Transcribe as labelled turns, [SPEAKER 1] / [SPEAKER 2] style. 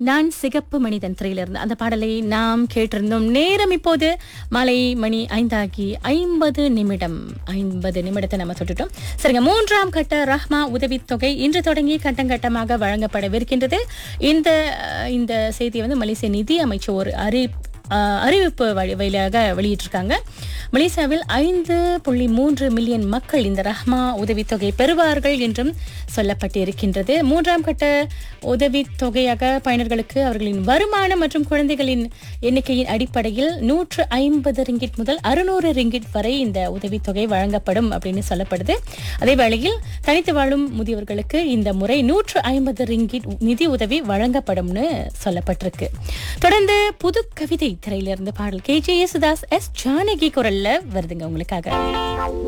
[SPEAKER 1] நான் சிகப்பு மனிதன் திரையிலிருந்து அந்த பாடலை நாம் கேட்டிருந்தோம் நேரம் இப்போது மாலை மணி ஐந்தாகி ஐம்பது நிமிடம் ஐம்பது நிமிடத்தை நம்ம தொட்டுட்டோம் சரிங்க மூன்றாம் கட்ட ரஹ்மா உதவித்தொகை இன்று தொடங்கி கட்டம் கட்டமாக வழங்கப்படவிருக்கின்றது இந்த அஹ், இந்த செய்தியை வந்து மலேசிய நிதி அமைச்சர் ஒரு அறி அஹ், அறிவிப்பு வழி வழியாக வெளியிட்டிருக்காங்க மலேசியாவில் ஐந்து புள்ளி மூன்று மில்லியன் மக்கள் இந்த ரஹ்மா உதவித்தொகை பெறுவார்கள் என்றும் சொல்லப்பட்டிருக்கின்றது மூன்றாம் கட்ட உதவித்தொகையாக பயனர்களுக்கு அவர்களின் வருமானம் மற்றும் குழந்தைகளின் எண்ணிக்கையின் அடிப்படையில் நூற்று ஐம்பது ரிங்கிட் முதல் அறுநூறு ரிங்கிட் வரை இந்த உதவித்தொகை வழங்கப்படும் அப்படின்னு சொல்லப்படுது அதே வேளையில் தனித்து வாழும் முதியவர்களுக்கு இந்த முறை நூற்று ஐம்பது ரிங்கிட் நிதி உதவி வழங்கப்படும்னு சொல்லப்பட்டிருக்கு தொடர்ந்து புது கவிதை திரையிலிருந்து பாடல் K J Yesudas S Janaki குரல்ல வருதுங்க உங்களுக்காக